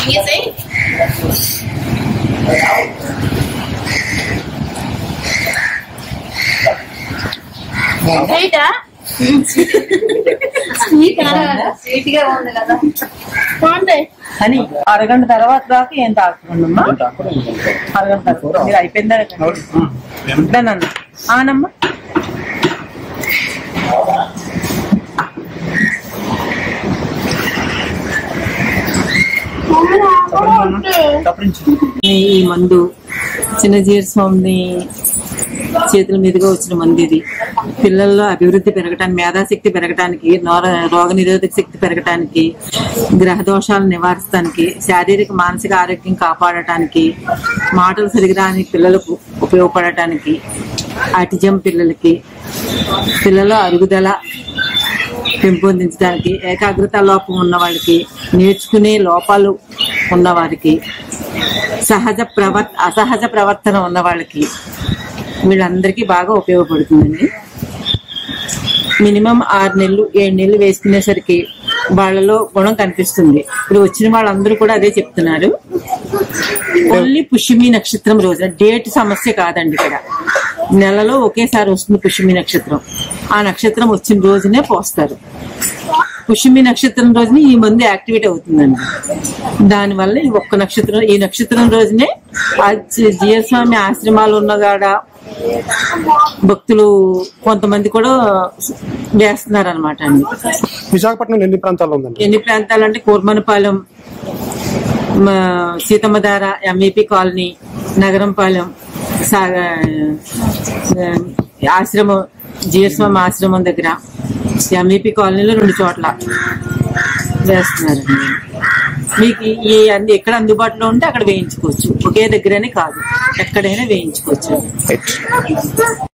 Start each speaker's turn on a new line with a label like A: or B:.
A: మింగేసాయి స్వీటా sweet sweet గా ఉంది కదా బాగుంది
B: అని అరగంట తర్వాత దాకా ఏం తాగకుండమ్మా అరగంట తర్వాత మీరు అయిపోయిందా దానన్న ఆనమ్మా ఈ ఈ మందు చిన్నజీర స్వామి చేతుల మీదుగా వచ్చిన మందు ఇది పిల్లల్లో అభివృద్ధి పెరగటానికి మేధాశక్తి పెరగటానికి రోగ నిరోధక శక్తి పెరగటానికి గ్రహ దోషాలను నివారించడానికి శారీరక మానసిక ఆరోగ్యం కాపాడటానికి మాటలు సరిగా రాని పిల్లలకు ఉపయోగపడటానికి ఆటిజం పిల్లలకి పిల్లల అరుగుదల పెంపొందించడానికి ఏకాగ్రత లోపం ఉన్న వాళ్ళకి నేర్చుకునే లోపాలు ఉన్న వారికి సహజ ప్రవర్ అసహజ ప్రవర్తన ఉన్న వాళ్ళకి వీళ్ళందరికీ బాగా ఉపయోగపడుతుందండి మినిమం ఆరు నెలలు ఏడు నెలలు వేసుకునేసరికి వాళ్ళలో గుణం కనిపిస్తుంది ఇప్పుడు వచ్చిన వాళ్ళందరూ కూడా అదే చెప్తున్నారు ఓన్లీ పుష్యమి నక్షత్రం రోజున డేట్ సమస్య కాదండి ఇక్కడ నెలలో ఒకేసారి వస్తుంది పుష్యమి నక్షత్రం ఆ నక్షత్రం వచ్చిన రోజునే పోస్తారు పుష్యమి నక్షత్రం రోజున ఈ మందు యాక్టివేట్ అవుతుందండి దానివల్ల ఈ ఒక్క నక్షత్రం ఈ నక్షత్రం రోజునే ఆ జీయస్వామి ఆశ్రమాలు ఉన్నగాడ భక్తులు కొంతమంది కూడా వేస్తున్నారు అనమాట అండి
C: విశాఖపట్నం ఎన్ని ప్రాంతాల్లో ఉందండి
B: ఎన్ని ప్రాంతాలు అంటే కూర్మనపాలెం మ- సీతమ్మధార ఎంఈపి కాలనీ నగరంపాలెం సా- ఆ, ఆశ్రమం జీఎస్వామి ఆశ్రమం దగ్గర ఎంఈపి కాలనీలో రెండు చోట్ల వేస్తున్నారండి మీకు ఈ అన్ని ఎక్కడ అందుబాటులో ఉంటే అక్కడ వేయించుకోవచ్చు ఒకే దగ్గరనే కాదు ఎక్కడైనా వేయించుకోవచ్చు